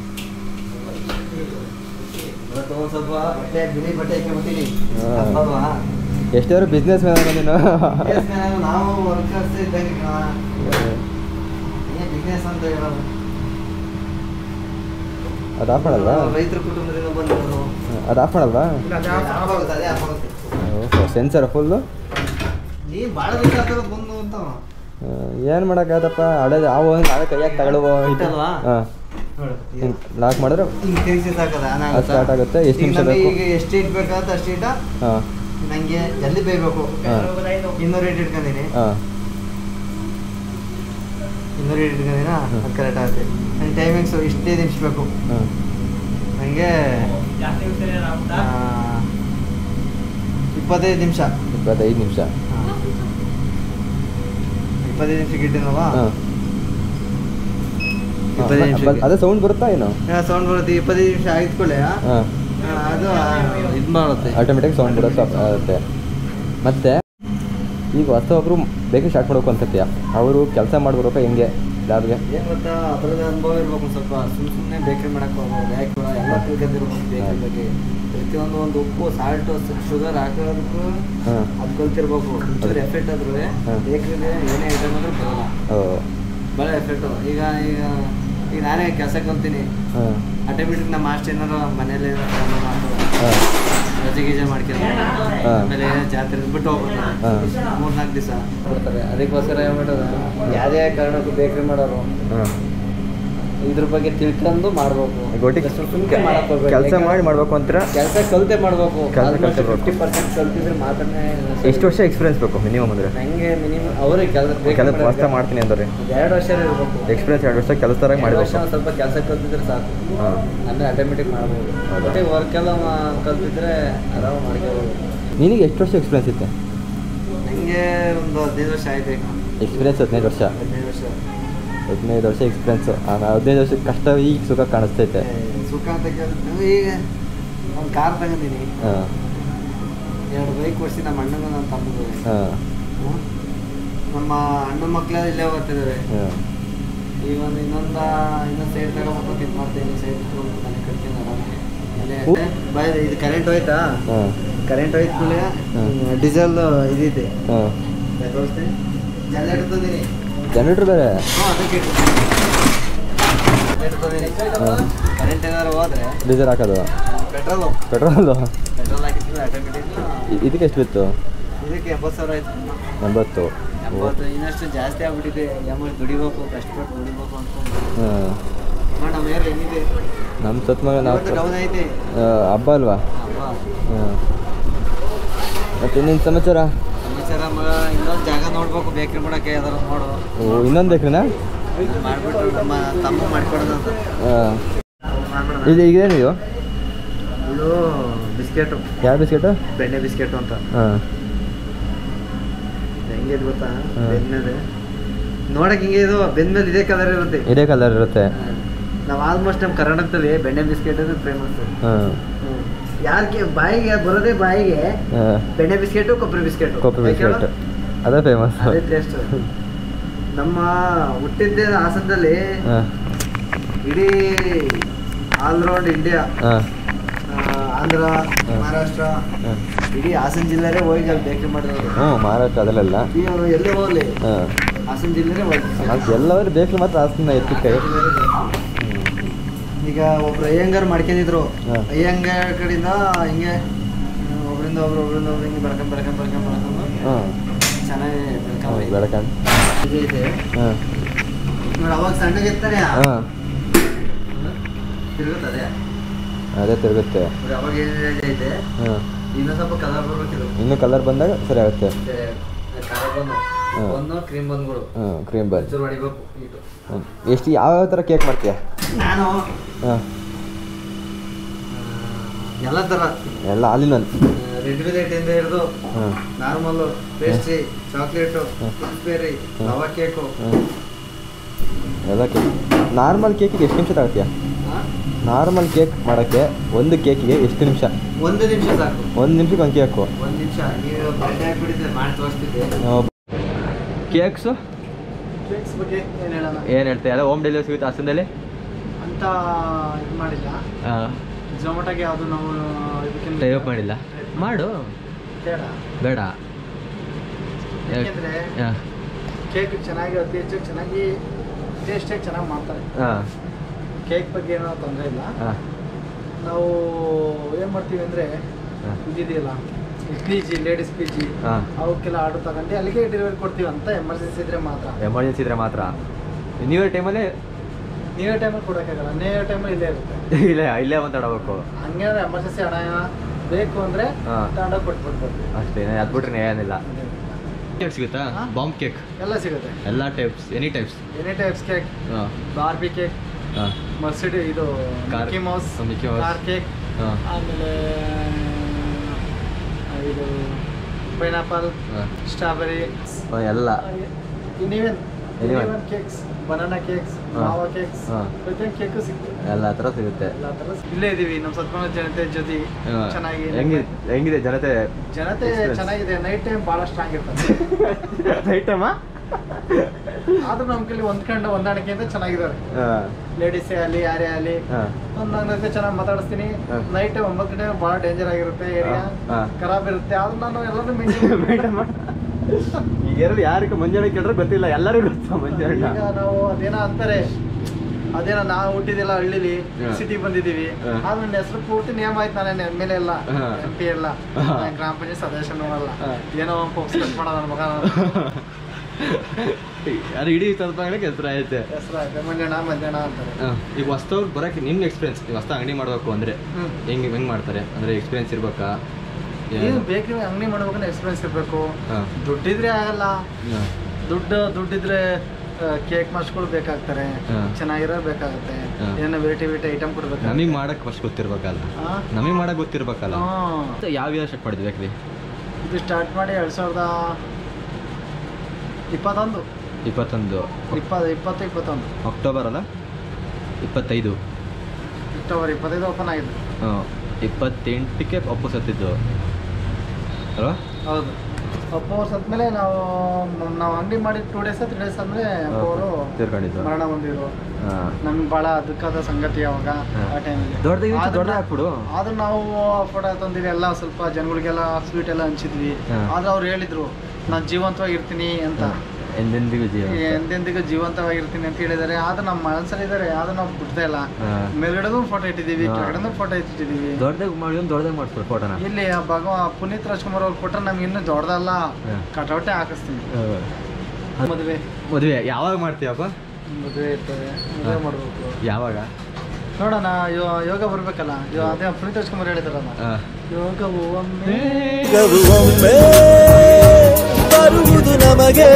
S3: ಇವತ್ತು ಒಂದ್ ಸ್ವಲ್ಪ ಬಟ್ಟೆ ಬಿಳಿ ಬಟ್ಟೆ ಹಾಕೊಂಡ್ಬಿಟ್ಟಿನಿ
S1: ಹಾ.
S3: ಹಬ್ಬಲ್ವಾ
S1: ಎಷ್ಟಾದ್ರು ಬಿಸ್ನೆಸ್ ಮ್ಯಾನ್ ನೀನು
S3: Yes, ma'am, ನಾವು ವರ್ಕರ್ಸ್ ಇದ್ದಂಗೆ ಏನ್ ಬಿಸ್ನೆಸ್ ಅಂತ ಹೇಳೋದು
S1: ಅದು ಆಫ್ ಮಾಡಲ್ವಾ
S3: ನಾವು ರೈತರ ಕುಟುಂಬದಿಂದ ಬಂದವರು
S1: ಅದು ಆಫ್ ಮಾಡಲ್ವಾ
S3: ಅದೇ ಆಫ್ ಆಗುತ್ತೆ ಅದೇ ಆಫ್ ಆಗುತ್ತೆ
S1: ಓಹೋ ಸೆನ್ಸರ್ ಫುಲ್ಲು
S3: ನೀ ಭಾಳ ದಿವಸ ಆಗ್ತದ ಬಂದು ಅಂತ
S1: ಏನು ಮಾಡೋಕ್ಕಾಗತ್ತಪ್ಪ ಹಳೇದು ಅವು ನಾಳೆ ಕೈಯಾಗಿ ತಗೊಳ್ಳುವ
S3: ಇಟ್ಟಲ್ವಾ?
S1: ಹಾಂ ಲಾಕ್ ಮಾಡಿದ್ರೆ
S3: ಹಿಂಗೆ ತಿರುಗಿಸಿ ಸಾಕದ
S1: ಅದು ಸ್ಟಾರ್ಟ್ ಆಗುತ್ತೆ ಎಷ್ಟು ನಿಮಿಷ ಬೇಕು
S3: ಈಗ ಎಷ್ಟು ಇಟ್ ಬೇಕಾಗುತ್ತೆ ಅಷ್ಟು ಇಟ
S1: ಹಾಂ
S3: ನಂಗೆ ಜಲ್ದಿ ಬೇಯಬೇಕು
S1: ಹಾ.
S3: ಇನ್ನೂರು ಇಟ್ ಇಟ್ಕೊಂಡಿನಿ
S1: ಹಾಂ
S3: ಇನ್ನೂರು ಇಟ್ ಇಟ್ಕೊಂಡಿನ ಅದು ಕರೆಕ್ಟ್ ಆಗುತ್ತೆ ನಂಗೆ ಟೈಮಿಂಗ್ಸು ಇಷ್ಟೇ ನಿಮಿಷ ಬೇಕು
S1: ಹಾಂ
S3: ನನಗೆ ಇಪ್ಪತ್ತೈದು ನಿಮಿಷ
S1: ಇಪ್ಪತ್ತೈದು ನಿಮಿಷ
S3: ಇಪ್ಪತ್ತೈದು ನಿಮಿಷಕ್ಕೆ ಇಟ್ಟಿನಲ್ವಾ
S1: ಹಾಂ
S3: ಇಪ್ಪತ್ತೈದು ನಿಮಿಷಕ್ಕೆ
S1: ಅದೇ ಸೌಂಡ್ ಬರುತ್ತಾ ಏನು
S3: ಸೌಂಡ್ ಬರುತ್ತೆ ಇಪ್ಪತ್ತೈದು ನಿಮಿಷ ಆಯ್ತುಕೊಳ್ಳೆ
S1: ಹಾಂ
S3: ಅದು ಇದು ಮಾಡುತ್ತೆ
S1: ಆಟೋಮೆಟಿಕ್ ಸೌಂಡ್ ಬರುತ್ತೆ ಆಗುತ್ತೆ ಮತ್ತೆ ಈಗ ಹೊಸ ಒಬ್ರು ಬೇಕೇ ಸ್ಟಾರ್ಟ್ ಮಾಡ್ಬೇಕು ಅನ್ಸತ್ಯ ಅವರು ಕೆಲಸ ಮಾಡ್ಬೇಕು ಹೆಂಗೆ ಯಾರಿಗೆ
S3: ಏನು ಗೊತ್ತಾ ಅದ್ರದ್ದು ಅನುಭವ ಇರ್ಬೇಕು ಒಂದ್ ಸ್ವಲ್ಪ ಸುಮ್ಮನೆ ಸುಮ್ಮನೆ ಬೇಕ್ರಿ ಮಾಡಕ್ಕೆ ಹೋಗ್ಬೋದು ಯಾಕೆ ಕೂಡ ಎಲ್ಲ ತಿಳ್ಕೊಂಡಿರ್ಬೇಕು ಬೇಕ್ರಿ ಬಗ್ಗೆ ಪ್ರತಿಯೊಂದು ಒಂದು ಉಪ್ಪು ಸಾಲ್ಟು ಶುಗರ್ ಹಾಕೋದಕ್ಕೂ
S1: ಹಾಂ
S3: ಅದು ಕಲ್ತಿರ್ಬೇಕು ಒಂಚೂರು ಎಫೆಕ್ಟ್ ಆದ್ರೂ
S1: ಹಾ.
S3: ಬೇಕ್ರಿದೆ ಏನೇ ಐಟಮ್ ಅಂದ್ರೆ ಬರಲ್ಲ
S1: ಓ
S3: ಭಾಳ ಎಫೆಕ್ಟು ಈಗ ಈಗ ಈಗ ನಾನೇ ಕೆಲಸ ಕಲ್ತೀನಿ
S1: ಹಾಂ
S3: ಆಟೋಮೆಟಿಕ್ ನಮ್ಮ ಮಾಸ್ಟರ್ ಏನಾರು ಮನೇಲಿ ಏನಾರು ಮಾತು
S1: ಹಾಂ
S3: ರಜೆ ಗೀಜೆ ಮಾಡ್ಕೊಂಡು
S1: ಹಾ.
S3: ಆಮೇಲೆ ಜಾತ್ರೆ ಬಿಟ್ಟು ಹೋಗ್ಬಿಡ್ತಾರೆ
S1: ಹಾ.
S3: ಮೂರ್ನಾಲ್ಕು ದಿವಸ ಕೊಡ್ತಾರೆ ಅದಕ್ಕೋಸ್ಕರ ಏನು ಮಾಡೋದು ಯಾವುದೇ ಕಾರಣಕ್ಕೂ ಬೇಕ್ರಿ ಮಾಡೋರು
S1: ಹಾಂ
S3: ಇದ್ರ ಬಗ್ಗೆ ತಿಳ್ಕೊಂಡು ಮಾಡ್ಬೇಕು
S1: ಈಗ ಒಟ್ಟಿಗೆ
S3: ಸುಮ್ಕೆ ಮಾಡಕ್ ಹೋಗ್ಬೇಡಿ.
S1: ಕೆಲಸ
S3: ಯಾಕಂದ್ರೆ
S1: ಮಾಡಿ ಮಾಡ್ಬೇಕು ಅಂತೀರ
S3: ಕೆಲಸ ಕಲ್ತೆ ಮಾಡ್ಬೇಕು
S1: ಕೆಲ್ಸ ಕಲ್ತಿರ್ಬೇಕು.
S3: ಫಿಫ್ಟಿ ಪರ್ಸೆಂಟ್ ಕಲ್ತಿದ್ರೆ ಮಾತ್ರನೇ
S1: ಎಷ್ಟು ವರ್ಷ ಎಕ್ಸ್ಪೀರಿಯನ್ಸ್ ಬೇಕು ಮಿನಿಮಮ್ ಅಂದರೆ
S3: ನಂಗೆ ಮಿನಿಮಮ್ ಅವ್ರಿಗೆ ಕೆಲಸ
S1: ಕೆಲಸ ಫಸ್ಟ್ ಮಾಡ್ತೀನಿ ಅಂದ್ರೆ
S3: ಎರಡು ವರ್ಷ ಇರ್ಬೇಕು
S1: ಎಕ್ಸ್ಪೀರಿಯನ್ಸ್ ಎರಡು ವರ್ಷ ಕೆಲಸದಾಗ
S3: ಎರಡು
S1: ಮಾಡಬೇಕು
S3: ವರ್ಷ ಒಂದ್ ಸ್ವಲ್ಪ ಕೆಲಸ ಕಲ್ತಿದ್ರೆ ಸಾಕು
S1: ಹಾಂ
S3: ಅಂದ್ರೆ ಆಟೋಮೆಟಿಕ್ ಮಾಡ್ಬೋದು
S1: ಹೌದಾ?
S3: ಮತ್ತೆ ವರ್ಕ್ ಎಲ್ಲ ಮಾ- ಕಲ್ತಿದ್ರೆ ಆರಾಮ ಮಾಡ್ಕೋಬೋದು
S1: ನಿನಗೆ ಎಷ್ಟು ವರ್ಷ ಎಕ್ಸ್ಪೀರಿಯನ್ಸ್ ಇತ್ತೆ
S3: ನಂಗೆ ಒಂದು ಹದಿನೈದು ವರ್ಷ ಆಯ್ತು ಈಗ
S1: ಎಕ್ಸ್ಪೀರಿಯನ್ಸ್ ಹದಿನೈದು ವರ್ಷ
S3: ಹದಿನೈದು ವರ್ಷ
S1: ಹದಿನೈದು ವರ್ಷ ಎಕ್ಸ್ಪೀರಿಯನ್ಸು ಹದಿನೈದು ವರ್ಷದ ಕಷ್ಟ ಈಗ ಸುಖ ಕಾಣಿಸ್ತೈತೆ
S3: ಏ, ಸುಖ ಅಂತ ಕೇಳಿದ್ರೆ ಈಗ ಒಂದು ಕಾರ್ ತಗೊಂಡಿನಿ
S1: ಹಾಂ
S3: ಎರಡು ಬೈಕ್ ಕೊಡಿಸಿ ನಮ್ಮ ಅಣ್ಣಗೂ ನನ್ನ ತಮ್ಮಗೂ
S1: ಹಾಂ
S3: ಹ್ಮ್? ನಮ್ಮ ಅಣ್ಣ ಮಕ್ಕಳು ಇಲ್ಲೇ ಬರ್ತಿದ್ದಾರೆ
S1: ಹಾಂ
S3: ಈಗ ಒಂದು ಇನ್ನೊಂದು ಇನ್ನೊಂದು ಸೈಡ್ ತಗೊಂಡ್ಬಿಟ್ಟು ಇದು ಮಾಡ್ತೀನಿ ಸೈಡ್ ತಗೊಂಡು ಮನೆ ಕಟ್ತೀನಿ ಆರಾಮಾಗಿ ಅಲ್ಲೇ
S1: ಹ್ಞೂ.
S3: ಬಾಯ್ ಇದು ಕರೆಂಟ್ ಹೋಯ್ತಾ
S1: ಹಾಂ
S3: ಕರೆಂಟ್ ಹೋಯ್ತು ಕೂಡಲೇ
S1: ಹ್ಮ್.
S3: ಡೀಸೆಲ್ ಇದಿದೆ
S1: ಹಾಂ
S3: ತೋರಿಸ್ತೀನಿ ಜನರೇಟರ್ ತಂದೀನಿ
S1: ಜನರೇಟ್ರ್ ಬೇರೆ
S3: ಹ್ಞೂ ಅದಕ್ಕೆ ಜನರೇಟರ್ ತಂದೀನಿ
S1: ಹಾಂ
S3: ಕರೆಂಟ್ ಏನಾದ್ರು ಹೋದ್ರೆ
S1: ಡೀಸೆಲ್ ಹಾಕೋದು
S3: ಪೆಟ್ರೋಲು
S1: ಪೆಟ್ರೋಲು
S3: ಪೆಟ್ರೋಲ್ ಹಾಕಿದ್ರೆ ಆಟೋಮೆಟಿಕ್
S1: ಇದಕ್ಕೆ ಎಷ್ಟು ಬಿತ್ತು
S3: ಇದಕ್ಕೆ ಎಂಬತ್ತು ಸಾವಿರ ಆಯ್ತು
S1: ಎಂಬತ್ತು
S3: ಎಂಬತ್ತು ಇನ್ನಷ್ಟು ಜಾಸ್ತಿ ಆಗ್ಬಿಟ್ಟಿದೆ ಎಮ್ಮ ದುಡಿಬೇಕು ಕಷ್ಟಪಟ್ಟು ದುಡಿಬೇಕು ಅನ್ಕೊಂಡು
S1: ಹಾಂ
S3: ಅಮ್ಮ ನಮ್ಮ ಏರ್ ಹೆಂಗಿದೆ
S1: ನಮ್ಮ ಸತ್ ಮಗ
S3: ಇವತ್ತು
S1: ನಾವು
S3: ಡೌನ್ ಐತೆ
S1: ಹಬ್ಬ ಅಲ್ವಾ
S3: ಅಪ್ಪ
S1: ಹಾಂ ಮತ್ತು ಇನ್ನೇನು ಸಮಾಚಾರ
S3: ಸಮಾಚಾರ ಮಗ ಇನ್ನೊಂದು ಜಾಗ ನೋಡ್ಬೇಕು ಬೇಕ್ರಿ ಮಾಡಕ್ಕೆ ಯಾವ್ದಾರು ನೋಡು
S1: ಓ ಇನ್ನೊಂದು ಬೇಕ್ರಿನಾ
S3: ಮಾಡ್ಬಿಟ್ಟು ನಮ್ಮ ತಮ್ಮ ಮಾಡ್ಕೊಡೋದು ಅಂತ
S1: ಹಾಂ
S3: ಮಾಡ್ಬಿಡೋಣ
S1: ಇದು ಈಗೇನಿದು
S3: ಇದು ಬಿಸ್ಕೆಟು
S1: ಯಾವ ಬಿಸ್ಕೆಟು
S3: ಬೆಣ್ಣೆ ಬಿಸ್ಕೆಟು ಅಂತ
S1: ಹಾಂ
S3: ಹೆಂಗಿದೆ ಗೊತ್ತಾ
S1: ಹಾ.
S3: ಬೆನ್ಮೇಲೆ ನೋಡಕ್ ಹಿಂಗೆ ಇದು ಬೆನ್ಮೇಲೆ ಇದೇ ಕಲರ್ ಇರುತ್ತೆ
S1: ಇದೇ ಕಲರ್ ಇರುತ್ತೆ
S3: ನಾವು ಆಲ್ಮೋಸ್ಟ್ ನಮ್ಮ ಕರ್ನಾಟಕದಲ್ಲಿ ಬೆಣ್ಣೆ ಬಿಸ್ಕೆಟ್ ಅಂದ್ರೆ ಫೇಮಸ್
S1: ಹಾಂ
S3: ಯಾರಿಗೆ ಬಾಯಿಗೆ ಬರೋದೇ ಬಾಯಿಗೆ
S1: ಹಾಂ
S3: ಬೆಣ್ಣೆ ಬಿಸ್ಕೆಟು ಕೊಬ್ಬರಿ ಬಿಸ್ಕೆಟು
S1: ಕಾಫಿ ಬಿಸ್ಕೆಟ್ ಅದೇ ಫೇಮಸ್
S3: ಅದೇ ಟೇಸ್ಟ್ ನಮ್ಮ ಹುಟ್ಟಿದ್ದೇ ಹಾಸನದಲ್ಲಿ
S1: ಹಾಂ
S3: ಇಡೀ ಆಲ್ ರೌಂಡ್ ಇಂಡಿಯಾ
S1: ಹಾಂ
S3: ಆಂಧ್ರ
S1: ಹಾ.
S3: ಮಹಾರಾಷ್ಟ್ರ
S1: ಹಾಂ
S3: ಇಡೀ ಹಾಸನ ಜಿಲ್ಲೆರೇ ಹೋಗಿ ಅಲ್ಲಿ ಬೇಕ್ರಿ ಮಾಡಿರೋದು
S1: ಹ್ಞೂ ಮಹಾರಾಷ್ಟ್ರ ಅದರಲ್ಲೆಲ್ಲ
S3: ಈಗ ಅವ್ರು ಎಲ್ಲೇ ಹೋಗ್ಲಿ
S1: ಹಾಂ
S3: ಹಾಸನ ಜಿಲ್ಲೆರೇ ಹೋಗಿ
S1: ಅದು ಎಲ್ಲರೂ ಬೇಕು ಮಾತ್ರ ಆಸ್ತಿನ ಎತ್ತಿಕೈ
S3: ಈಗ ಒಬ್ರು ಅಯ್ಯಂಗಾರ್ ಮಾಡ್ಕೊಂಡಿದ್ರು
S1: ಹಾ.
S3: ಅಯ್ಯಂಗಾರ್ ಕಡೆಯಿಂದ ಹಿಂಗೆ ಆ, ಒಬ್ರಿಂದ ಒಬ್ರು ಒಬ್ರಿಂದ ಒಬ್ರು ಹಿಂಗೆ ಬೆಳ್ಕೊಂಡ್ ಬೆಳ್ಕೊಂಡ್ ಬೆಳ್ಕೊಂಡ್ ಬೆಳ್ಕೊಂಡು
S1: ಹಾಂ
S3: ಚೆನ್ನಾಗಿ ಬೆಳ್ಕೊಂಡ್
S1: ಬೆಳಕಂಡು
S3: ಇದು ಐತೆ
S1: ಹಾಂ
S3: ನೋಡಿ ಅವಾಗ ಸಣ್ಣಗಿರ್ತಾನೆ
S1: ಹಾಂ
S3: ತಿರುಗುತ್ತದೆ
S1: ಅದೇ ತಿರುಗುತ್ತೆ
S3: ನೋಡಿ ಅವಾಗ ಏನೇನು ಐತೆ
S1: ಹಾಂ
S3: ಇನ್ನೂ ಸ್ವಲ್ಪ ಕಲರ್ ಬರ್ಬೇಕಿದು
S1: ಇನ್ನೂ ಕಲರ್ ಬಂದಾಗ ಸರಿ ಆಗುತ್ತೆ
S3: ಖಾರ ಬಂದು
S1: ಹಾ.
S3: ಒಂದು ಕ್ರೀಮ್ ಬಂದ್ಗಳು
S1: ಹಾಂ ಕ್ರೀಮ್ ಬನ್
S3: ಒಂಚೂರು ಹೊಡಿಬೇಕು ಇಟ್ಟು
S1: ಹ್ಮ್. ಎಷ್ಟು ಯಾವ ಥರ ಕೇಕ್ ಮಾಡ್ತೀಯ
S3: ನಾನು
S1: ಹಾಂ
S3: ಎಲ್ಲ ಥರ
S1: ಎಲ್ಲ ಹಾಲಿನ
S3: ರೆಡ್ ವೆಲೈಟಿಂದ ಹಿಡಿದು
S1: ಹಾಂ
S3: ನಾರ್ಮಲ್ಲು ಪೇಸ್ಟ್ರಿ ಚಾಕ್ಲೇಟು
S1: ಹ್ಮ್.
S3: ಪಿಸ್ಬೇರಿ
S1: ಹ್ಮ್.
S3: ರವಾ ಕೇಕು
S1: ಹಾಂ ಎಲ್ಲ ಕೇಕ್ ನಾರ್ಮಲ್ ಕೇಕಿಗೆ ಎಷ್ಟು ನಿಮಿಷ ತಗೋತೀಯ ನಾರ್ಮಲ್ ಕೇಕ್ ಮಾಡೋಕ್ಕೆ ಒಂದು ಕೇಕಿಗೆ ಎಷ್ಟು ನಿಮಿಷ
S3: ಒಂದು ನಿಮಿಷ ಸಾಕು
S1: ಒಂದು ನಿಮಿಷಕ್ಕೆ ಒಂದು ಕೇಕು
S3: ಒಂದು ನಿಮಿಷ ನೀವು ಬ್ರೆಡ್ ಹಾಕ್ಬಿಟ್ಟಿದ್ದೆ ಮಾಡಿ ತೋರಿಸ್ತಿದ್ದೆ
S1: ಕೇಕ್ಸು
S3: ಕೇಕ್ಸ್ ಬಗ್ಗೆ ಏನು ಹೇಳೋಣ
S1: ಏನು ಹೇಳ್ತೀಯ ಅಲ್ಲ ಹೋಮ್ ಡೆಲಿವರಿ ಸಿಗುತ್ತೆ ಹಾಸನದಲ್ಲಿ
S3: ಅಂತ ಇದು ಮಾಡಿಲ್ಲ
S1: ಹಾಂ
S3: ಝೊಮ್ಯಾಟೋಗೆ ಯಾವುದು ನಾವು ಇದಕ್ಕೆ
S1: ಟೈಪ್ ಮಾಡಿಲ್ಲ ಮಾಡು
S3: ಬೇಡ
S1: ಬೇಡ
S3: ಯಾಕೆಂದ್ರೆ
S1: ಹಾಂ
S3: ಕೇಕ್ ಚೆನ್ನಾಗಿ ಅತಿ ಹೆಚ್ಚು ಚೆನ್ನಾಗಿ ಟೇಸ್ಟಾಗಿ ಚೆನ್ನಾಗಿ ಮಾಡ್ತಾರೆ
S1: ಹಾಂ
S3: ಕೇಕ್ ಬಗ್ಗೆ ಏನೋ ತೊಂದರೆ ಇಲ್ಲ
S1: ಹಾಂ
S3: ನಾವು ಏನು ಮಾಡ್ತೀವಿ ಅಂದರೆ
S1: ಹಾಂ
S3: ಇದಿದೆಯಲ್ಲ
S4: P G ladies P G
S1: ಹಾಂ
S4: ಅವಕ್ಕೆಲ್ಲ ಆರ್ಡರ್ ತಗೊಂಡು ಅಲ್ಲಿಗೆ ಡೆಲಿವರಿ ಕೊಡ್ತೀವಿ ಅಂತ ಎಮರ್ಜೆನ್ಸಿ ಇದ್ರೆ ಮಾತ್ರ
S1: ಎಮರ್ಜೆನ್ಸಿ ಇದ್ರೆ ಮಾತ್ರ ನ್ಯೂ ಇಯರ್ ಟೈಮಲ್ಲಿ
S4: ನೀವೇ ಟೈಮಲ್ಲಿ ಕೊಡೋಕ್ಕಾಗಲ್ಲ ನೇವೇ ಟೈಮಲ್ಲಿ ಇಲ್ಲೇ ಇರುತ್ತೆ
S1: ಇಲ್ಲೇ ಇಲ್ಲೇ ಮಾತಾಡಬೇಕು
S4: ಹಂಗೇನಾದ್ರೆ ಎಮರ್ಜೆನ್ಸಿ ಹಣ ಬೇಕು ಅಂದರೆ
S1: ಹಾ.
S4: ತಗೊಂಡೋಗಿ ಕೊಟ್ಬಿಡ್ಬೋದು
S1: ಅಷ್ಟೇ ಅದು ಬಿಟ್ರೆ ಏನಿಲ್ಲ ಕೇಕ್ ಸಿಗುತ್ತಾ
S4: ಹಾ?
S1: ಬಾಂಬ್ ಕೇಕ್
S4: ಎಲ್ಲ ಸಿಗುತ್ತೆ
S1: ಎಲ್ಲ types any types
S4: any types cake
S1: ಹಾಂ
S4: ಬಾರ್ಬಿ ಕೇಕ್
S1: ಹಾಂ
S4: ಮರ್ಸಿಡಿ ಇದು
S1: Car-
S4: Mickey Mouse
S1: Mickey Mouse.
S4: Car cake
S1: ಹಾಂ
S4: ಆಮೇಲೆ ಆ, ಇದು ಪೈನಾಪಲ್
S1: ಹಾಂ
S4: ಸ್ಟ್ರಾಬೆರಿ
S1: ಎಲ್ಲ
S4: anyone
S1: Anyone.
S4: Anyone cakes banana cakes
S1: ಹಾ.
S4: ಮಾವಾ ಕೇಕ್ಸ್
S1: ಹಾ.
S4: ಪ್ರತಿಯೊಂದು ಕೇಕು ಸಿಗ್ತದೆ
S1: ಎಲ್ಲ ಥರ ಸಿಗುತ್ತೆ
S4: ಎಲ್ಲ ಥರ ಸಿ- ಇಲ್ಲೇ ಇದೀವಿ ನಮ್ಮ ಸತ್ಮಾನ ಜನತೆ ಜೊತೆ
S1: ಹಾ.
S4: ಚೆನ್ನಾಗಿ
S1: ಹೆಂಗಿದೆ ಹೆಂಗಿದೆ ಜನತೆ
S4: ಜನತೆ
S1: Experience.
S4: ಚೆನ್ನಾಗಿದೆ ನೈಟ್ ಟೈಮ್ ಭಾಳ ಸ್ಟ್ರಾಂಗ್ ಇರ್ತದೆ
S1: ಐಟಮಾ
S4: ಆದ್ರೂ ನಮ್ಮ ಕೈಲಿ ಹೊಂದ್ಕೊಂಡು ಹೊಂದಾಣಿಕೆಯಿಂದ ಚೆನ್ನಾಗಿದ್ದಾರೆ
S1: ಹಾಂ
S4: ಲೇಡೀಸೇ ಆಗಲಿ ಯಾರೇ ಆಗಲಿ
S1: ಹಾಂ
S4: ಒಂದು ನನ್ನ ಜೊತೆ ಚೆನ್ನಾಗಿ ಮಾತಾಡಿಸ್ತೀನಿ
S1: ಹಾ.
S4: ನೈಟ್ ಒಂಬತ್ತು ಗಂಟೆ ಭಾಳ ಡೇಂಜರ್ ಆಗಿರುತ್ತೆ ಏರಿಯಾ
S1: ಹಾ.
S4: ಖರಾಬ್ ಇರುತ್ತೆ ಆದ್ರೂ ನಾನು ಎಲ್ಲರೂ ಮೇಂಟೈನ್
S1: ಈಗ ಎರಡು ಯಾರಿಗೆ ಮಂಜಾಣ ಕೇಳಿದ್ರೆ ಗೊತ್ತಿಲ್ಲ ಎಲ್ಲರಿಗೂ ಗೊತ್ತು ಮಂಜಾಣ
S4: ಈಗ ನಾವು ಅದೇನೋ ಅಂತಾರೆ ಅದೇನೋ ನಾವು ಹುಟ್ಟಿದಿಲ್ಲ ಹಳ್ಳಿಲಿ
S1: ಹಾ.
S4: ಸಿಟಿ ಬಂದಿದ್ದೀವಿ
S1: ಹಾ.
S4: ಆದ್ರೆ ನನ್ನ ಹೆಸರು ಪೂರ್ತಿ ನೇಮ ಆಯ್ತು ನಾನು ಎಮ್ ಎಲ್ ಎಲ್ಲ
S1: ಹಾ.
S4: ಎಂ ಪಿ ಎಲ್ಲ
S1: ಹಾ.
S4: ನಾನ್ ಗ್ರಾಮ ಪಂಚಾಯತ್ ಸದಸ್ಯ ನೋಡಲ್ಲ
S1: ಹಾ.
S4: ಏನೋ ಪೋಕ್ಸ್ ಕಟ್ ಮಾಡೋದು ನನ್ನ ಮಗ
S1: ಅದು ಇಡೀ ತಲುಪಂಗಕ್ಕೆ ಹೆಸರು ಐತೆ
S4: ಹೆಸರು ಆಯ್ತು ಮಂಜಣ್ಣ ಮಂಜಣ್ಣ ಅಂತಾರೆ
S1: ಈಗ ಹೊಸ್ತವ್ರು ಬರೋಕ್ಕೆ ನಿಮ್ಮ ಎಕ್ಸ್ಪೀರಿಯನ್ಸ್ ಈಗ ಹೊಸ ಅಂಗಡಿ ಮಾಡಬೇಕು ಅಂದರೆ
S4: ಹ್ಮ್.
S1: ಹೆಂಗೆ ಹೆಂಗೆ ಮಾಡ್ತಾರೆ ಅಂದರೆ ಎಕ್ಸ್ಪೀರಿಯನ್ಸ್ ಇರ್ಬೇಕಾ
S4: ನೀವು ಬೇಕ್ರಿ ಅಂಗಡಿ ಮಾಡ್ಬೇಕಂದ್ರೆ ಎಕ್ಸ್ಪೀರಿಯನ್ಸ್ ಇರಬೇಕು
S1: ಹಾಂ
S4: ದುಡ್ಡಿದ್ರೆ ಆಗಲ್ಲ
S1: ಹಾಂ
S4: ದುಡ್ಡು ದುಡ್ಡಿದ್ರೆ ಕೇಕ್ ಮಾಸ್ಗಳು ಬೇಕಾಗ್ತಾರೆ
S1: ಹಾ.
S4: ಚೆನ್ನಾಗಿರೋ ಬೇಕಾಗುತ್ತೆ
S1: ಹಾ.
S4: ಏನೋ ವೇಟಿ ವೇಟಿ ಐಟಮ್ ಕೊಡ್ಬೇಕು
S1: ನಮಗೆ ಮಾಡಕ್ಕೆ ಫಸ್ಟ್ ಗೊತ್ತಿರ್ಬೇಕಲ್ಲ ನಮಗೆ ಮಾಡಕ್ಕೆ ಗೊತ್ತಿರ್ಬೇಕಲ್ಲ ಮತ್ತೆ ಯಾವ ಇಯರ್ ಸ್ಟಾರ್ಟ್ ಮಾಡಿದ್ವಿ ಯಾಕ್ರಿ
S4: ಇದು ಸ್ಟಾರ್ಟ್ ಮಾಡಿ ಎರಡು ಸಾವಿರದ ಇಪ್ಪತ್ತೊಂದು
S1: ಇಪ್ಪತ್ತೊಂದು
S4: ಇಪ್ಪತ್ತು ಇಪ್ಪತ್ತು ಇಪ್ಪತ್ತೊಂದು
S1: ಅಕ್ಟೋಬರ್ ಅಲ್ಲ ಇಪ್ಪತ್ತೈದು
S4: ಅಕ್ಟೋಬರ್ ಇಪ್ಪತ್ತೈದು ಓಪನ್ ಆಗಿದೆ
S1: ಹಾಂ ಇಪ್ಪತ್ತೆಂಟಕ್ಕೆ ಅಪ್ಪು ಸತ್ತಿದ್ದು ಅಲ್ವಾ
S4: ಹೌದು ಅಪ್ಪ ಅವ್ರು ಸತ್ಮೇಲೆ ನಾವು ನಾವು ಅಂಗಡಿ ಮಾಡಿ ಟೂ ಡೇಸ್ ತ್ರೀ ಡೇಸ್ ಅಂದರೆ ಅಪ್ಪ ಅವರು
S1: ತೀರ್ಕೊಂಡಿದ್ದು
S4: ಮರಣ ಹೊಂದಿದ್ರು
S1: ಹಾಂ
S4: ನಮ್ಗೆ ಭಾಳ ದುಃಖದ ಸಂಗತಿ ಅವಾಗ
S1: ಹಾ.
S4: ಆ ಟೈಮಲ್ಲಿ
S1: ದೊಡ್ಡದಾಗಿ
S4: ಆದ್ರೂ
S1: ದೊಡ್ಡದಾಗ
S4: ನಾ-
S1: ಹಾಕ್ಬಿಡು
S4: ಆದ್ರೂ ನಾವು ಫೋಟೋ ತಂದಿವಿ ಎಲ್ಲ ಸ್ವಲ್ಪ ಜನಗಳಿಗೆಲ್ಲ ಸ್ವೀಟ್ ಎಲ್ಲ ಹಂಚಿದ್ವಿ
S1: ಹಾ.
S4: ಆದ್ರೆ ಅವ್ರು ಹೇಳಿದ್ರು ನಾನು ಜೀವಂತವಾಗಿರ್ತೀನಿ ಅಂತ
S1: ಎಂದೆಂದಿಗೂ ಜೀವ
S4: ಎಂದೆಂದಿಗೂ ಜೀವಂತವಾಗಿರ್ತೀನಿ ಅಂತ ಹೇಳಿದ್ದಾರೆ ಆದ್ರೆ ನಮ್ಮ ಮನಸ್ಸಲ್ಲಿ ಇದ್ದಾರೆ ಆದ್ರೆ ನಾವು ಬಿಡ್ತಾ ಇಲ್ಲ
S1: ಹಾಂ
S4: ಮೇಲ್ಗಡೆದು ಫೋಟೋ ಇಟ್ಟಿದ್ದೀವಿ
S1: ಹಾ.
S4: ಕೆಳಗಡೆದು ಫೋಟೋ ಇಟ್ಟಿದ್ದೀವಿ
S1: ದೊಡ್ಡದಾಗ ಮಾಡಿ ಒಂದು ದೊಡ್ಡದಾಗ ಮಾಡಿಸ್ಬಿಡು ಫೋಟೋನ
S4: ಇಲ್ಲಿ ಆ ಭಗವ ಪುನೀತ್ ರಾಜ್ಕುಮಾರ್ ಅವ್ರು ಕೊಟ್ಟರೆ ನಮ್ಗೆ ಇನ್ನೂ ದೊಡ್ಡದಲ್ಲ
S1: ಹಾ.
S4: ಕಟೌಟೆ ಹಾಕಿಸ್ತೀನಿ ಮದುವೆ
S1: ಮದುವೆ ಯಾವಾಗ ಮಾಡ್ತೀವಪ್ಪ
S4: ಮದುವೆ ಇರ್ತದೆ ಮದುವೆ ಮಾಡ್ಬೇಕು
S1: ಯಾವಾಗ
S4: ನೋಡೋಣ ಯೋ- ಯೋಗ ಬರ್ಬೇಕಲ್ಲ ಯೋ- ಅದೇ ಪುನೀತ್ ರಾಜ್ಕುಮಾರ್ ಹೇಳಿದಾರಲ್ಲ
S1: ಹಾಂ
S4: ಯೋಗವು ಒಮ್ಮೆ
S5: ಒಮ್ಮೆ ಬರುವುದು ನಮಗೆ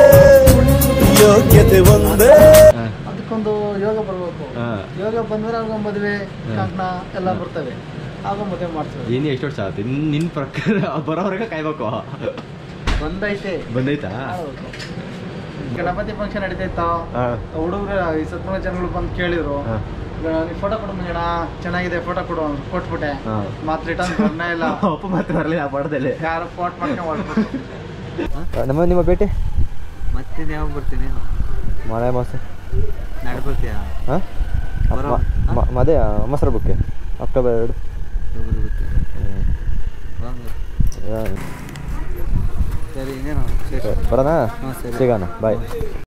S5: ಯೋಗ್ಯತೆ ಒಂದೇ
S1: ಹಾಂ
S4: ಅದಕ್ಕೊಂದು ಯೋಗ ಬರ್ಬೇಕು
S1: ಹಾಂ
S4: ಯೋಗ ಬಂದ್ರೆ ಆಗ ಮದುವೆ ಕಂಕಣ ಎಲ್ಲ ಬರ್ತವೆ ಆಗ ಮದುವೆ ಮಾಡ್ತೀವಿ
S1: ಏನು ಎಷ್ಟು ವರ್ಷ ಆಗುತ್ತೆ ನಿನ್ನ ಪ್ರಕಾರ ಬರೋವರೆಗೆ ಕಾಯ್ಬೇಕು
S4: ಬಂದೈತೆ
S1: ಬಂದೈತಾ
S4: ಹೌದು. ಗಣಪತಿ ಫಂಕ್ಷನ್ ನಡೀತೈತಾ
S1: ಹಾಂ
S4: ಹುಡುಗರು ಈ ಸತ್ಮೂಲ ಜನಗಳು ಬಂದು ಕೇಳಿದ್ರು
S1: ಹಾಂ
S4: ನೀವು ಫೋಟೋ ಕೊಡು ಮಂಜಣ್ಣ ಚೆನ್ನಾಗಿದೆ ಫೋಟೋ ಕೊಡು ಅಂದ್ರು. ಕೊಟ್ಬಿಟ್ಟೆ
S1: ಹಾಂ
S4: ಮತ್ತೆ ರಿಟರ್ನ್ ಬರ್ನೇ ಇಲ್ಲ
S1: ಅಪ್ಪ ಮತ್ತೆ ಬರಲಿಲ್ಲ ಆ ಪಡದಲ್ಲಿ
S4: ಯಾರು ಫೋಟ್ ಮಾಡ್ಕೊಂಡು ಹೊರಟ್ಬಿಟ್ರು.
S1: ನಮ್ಮ ನಿಮ್ಮ ಭೇಟಿ
S3: ಮತ್ತೆ ಯಾವಾಗ ಬರ್ತೀನಿ
S1: ಮಳೆ ಮಾಸ
S3: ನಾಳೆ ಬರ್ತೀಯಾ
S1: ಹಾಂ
S3: ಬರೋ-
S1: ಮದೇ ಮೊಸರು ಬುಕ್ಕೆ ಅಕ್ಟೋಬರ್ ಎರಡು
S3: ಹೋಗೋದು ಬರ್ತೀನಿ
S1: ಹ್ಮ್.
S3: ಸರಿ ಇನ್ನೇನು ಸರಿ
S1: ಬರೋಣ
S3: ಹಾಂ ಸರಿ
S1: ಸಿಗೋಣ ಬಾಯ್